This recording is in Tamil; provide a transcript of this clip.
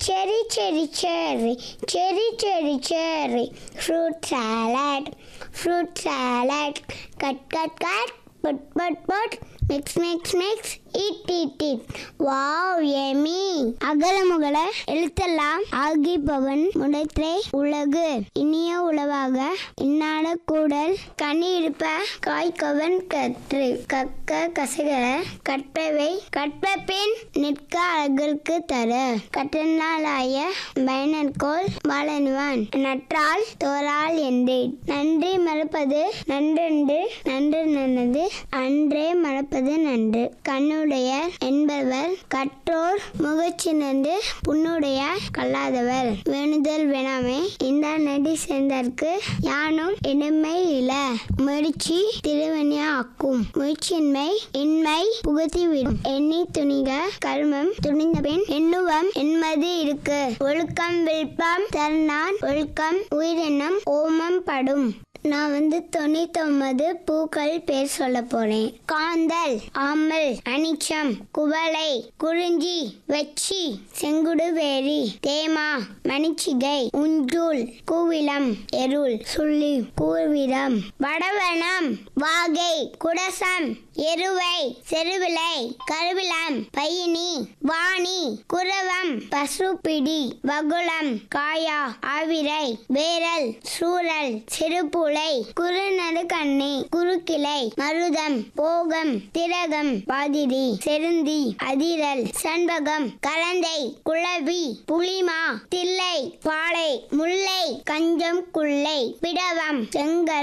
cherry, cherry, cherry, cherry, cherry, cherry, fruit salad, fruit salad, cut, cut, cut, put, put, put, mix, mix, mix, eat, eat, eat. Wow, yummy. அகல முகல எழுத்தெல்லாம் ஆகிப்பவன் முடைத்தே உலகு இனிய உளவாக இன்னாட கூடல் கனி இருப்ப காய்கவன் கற்று கக்க கசகர கற்பவை கற்ப பின் நிற்க அழகிற்கு தர கட்டனாலாய பயனர்கோள் வாழனுவான் நற்றால் தோறால் என்றேன் நன்றி மறப்பது நன்றென்று நன்று நன்னது அன்றே மறப்பது நன்று கண்ணுடைய என்பவர் கற்றோர் முகச்சினந்து புண்ணுடைய கல்லாதவர் வேணுதல் வேணாமே இந்த நடி சேர்ந்தற்கு யானும் இனிமை இல முயற்சி திருவனியா ஆக்கும் முயற்சியின்மை இன்மை புகுத்திவிடும் எண்ணி துணிக கர்மம் துணிந்த பின் எண்ணுவம் என்மது இருக்கு ஒழுக்கம் வில்பம் தருணான் ஒழுக்கம் உயிரினம் ஓமம் படும் நான் வந்து தொண்ணூத்தொன்பது பூக்கள் பேர் சொல்ல போறேன் காந்தல் ஆமல் அனிச்சம் குவளை குறிஞ்சி வெச்சி செங்குடு வேரி தேமா மணிச்சிகை உஞ்சூல் கூவிலம் எருள் சுள்ளி கூர்விடம் வடவனம் வாகை குடசம் எருவை செருவிலை கருவிலம் பையினி வாணி குரவம் பசுபிடி வகுளம் காயா ஆவிரை வேரல் சூரல் சிறுபுளை குறுநடு கண்ணி குறுக்கிளை மருதம் போகம் திரகம் பாதிரி செருந்தி அதிரல் சண்பகம் கலந்தை குளவி புளிமா தில்லை பாலை முல்லை கஞ்சம் குள்ளை பிடவம் செங்கல்